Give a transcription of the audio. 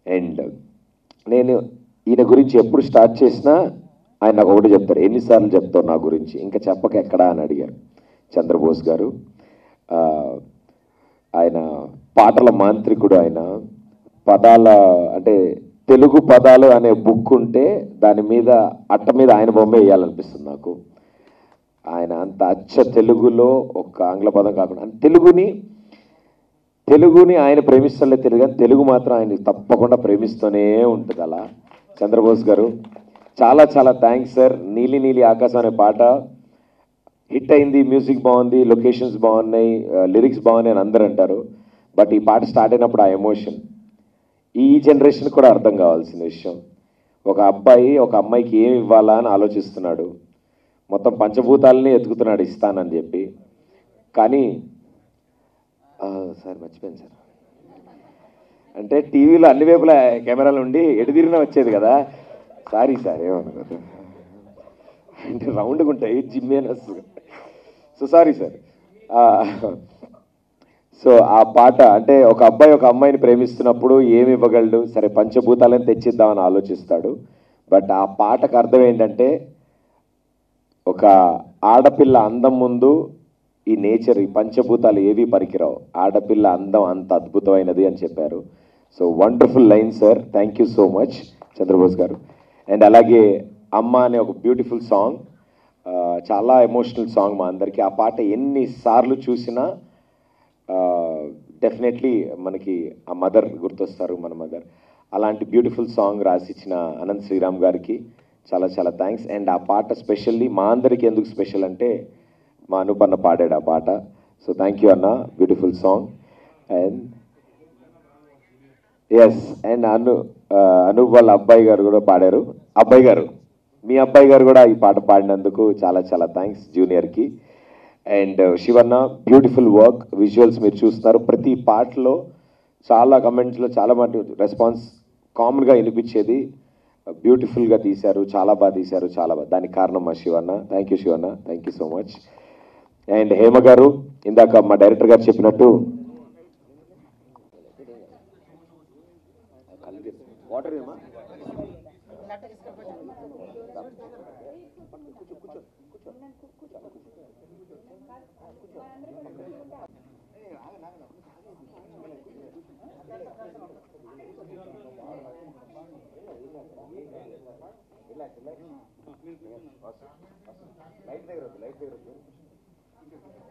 and నేను ఈయన గురించి ఎప్పుడు స్టార్ట్ చేసినా ఆయన నాకు ఒకటి చెప్తారు ఎన్నిసార్లు చెప్తావు నా గురించి ఇంకా చెప్పక ఎక్కడా అని అడిగారు చంద్రబోస్ గారు ఆ, ఆయన పాటల మాంత్రికుడు ఆయన పదాల అంటే తెలుగు పదాలు అనే బుక్ ఉంటే దాని మీద అట్ట మీద ఆయన బొమ్మ వేయాలనిపిస్తుంది నాకు ఆయన అంత అచ్చ తెలుగులో ఒక ఆంగ్ల పదం కాకుండా అంటే తెలుగుని తెలుగుని ఆయన ప్రేమిస్తలే తెలుగు కానీ తెలుగు మాత్రం ఆయన తప్పకుండా ప్రేమిస్తూనే ఉంటుంది అలా చంద్రబోస్ గారు చాలా చాలా థ్యాంక్స్ సార్ నీలి నీలి ఆకాశం అనే పాట హిట్ అయింది మ్యూజిక్ బాగుంది లొకేషన్స్ బాగున్నాయి లిరిక్స్ బాగున్నాయి అని అందరూ అంటారు బట్ ఈ పాట స్టార్ట్ అయినప్పుడు ఆ ఎమోషన్ ఈ జనరేషన్ కూడా అర్థం కావాల్సిన విషయం ఒక అబ్బాయి ఒక అమ్మాయికి ఏమి ఇవ్వాలా అని ఆలోచిస్తున్నాడు మొత్తం పంచభూతాలని ఎతుకుతున్నాడు ఇస్తానని చెప్పి కానీ ఆ, సార్ మర్చిపోయాను సార్ అంటే టీవీలో అన్ని వైపులా కెమెరాలు ఉండి ఎడుదిరిన వచ్చేది కదా సారీ సార్ ఏమనుకోదు అంటే రౌండ్గా ఉంటాయి gym so sorry sir so ఆ పాట అంటే ఒక అబ్బాయి ఒక అమ్మాయిని ప్రేమిస్తున్నప్పుడు ఏమి ఇవ్వగలడు సరే పంచభూతాలను తెచ్చిద్దామని ఆలోచిస్తాడు బట్ ఆ పాటకు అర్థం ఏంటంటే ఒక ఆడపిల్ల అందం ముందు ఈ నేచర్ ఈ పంచభూతాలు ఏవి పనికిరావు ఆడపిల్ల అందం అంత అద్భుతమైనది అని చెప్పారు so wonderful line sir thank you so much Chandrabose garu and అలాగే అమ్మ అనే ఒక బ్యూటిఫుల్ సాంగ్ చాలా ఎమోషనల్ సాంగ్ మా అందరికీ ఆ పాట ఎన్నిసార్లు చూసినా డెఫినెట్లీ మనకి ఆ మదర్ గుర్తొస్తారు మన మదర్ అలాంటి బ్యూటిఫుల్ సాంగ్ రాసిచ్చిన అనంత్ శ్రీరామ్ గారికి చాలా చాలా థ్యాంక్స్ అండ్ ఆ పాట స్పెషల్లీ మా అందరికి ఎందుకు స్పెషల్ అంటే మా అనుపన్న పాడాడు ఆ పాట సో థ్యాంక్ యూ అన్న beautiful song and S and Anu ఆ, అనూప్ వాళ్ళ అబ్బాయి గారు కూడా పాడారు అబ్బాయి గారు మీ అబ్బాయి గారు కూడా ఈ పాట పాడినందుకు చాలా చాలా థ్యాంక్స్ జూనియర్కి and Shivanna beautiful work visuals మీరు చూస్తున్నారు ప్రతి పాటలో చాలా కమెంట్స్లో చాలా మటు రెస్పాన్స్ కామన్గా వినిపించేది బ్యూటిఫుల్గా తీశారు చాలా బాగా తీశారు చాలా బాగా దానికి కారణం మా Shivanna thank you Shivanna thank you so much and Hema garu ఇందాక మా డైరెక్టర్ గారు చెప్పినట్టు వాటర్ ఏమా లైట్ దగ్గర లైట్ దగ్గర